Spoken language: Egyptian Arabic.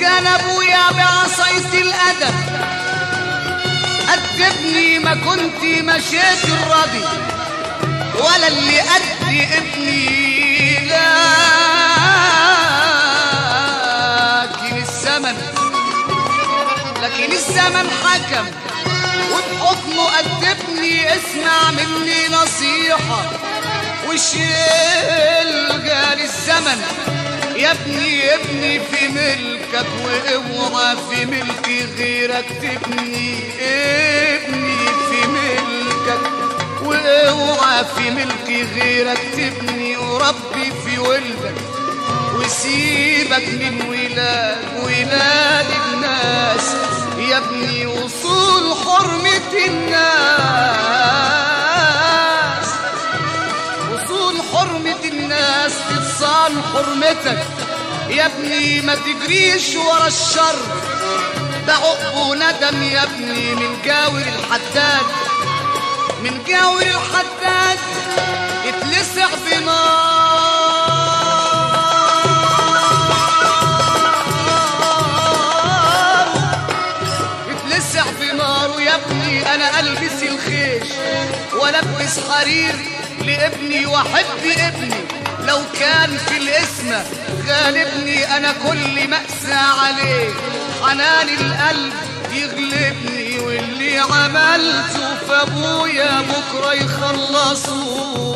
كان ابويا بعصاية الادب أدبني ما كنت مشيت الراضي ولا اللي أدي ابني لكن الزمن لكن الزمن حكم وبحكمه أدبني اسمع مني نصيحة وشيل جال الزمن يا ابني ابني في ملكك واوعى في ملك غيرك تبني ابني في ملكك واوعى في ملك غيرك تبني وربي في ولدك وسيبك من ولاد ولاد الناس يا ابني وصول حرمة الناس وصول حرمة الناس تتصال حرمتك يا ابني ما تجريش ورا الشر ده عقب ندم يا ابني من جاور الحداد من جاور الحداد اتلسع بنار اتلسع بنار يا ابني انا البس الخيش والبس حرير لابني واحب ابني لو كان في الاسم غالبني انا كل مأسى عليه حنان القلب يغلبني واللي عملته في ابويا بكره يخلصوه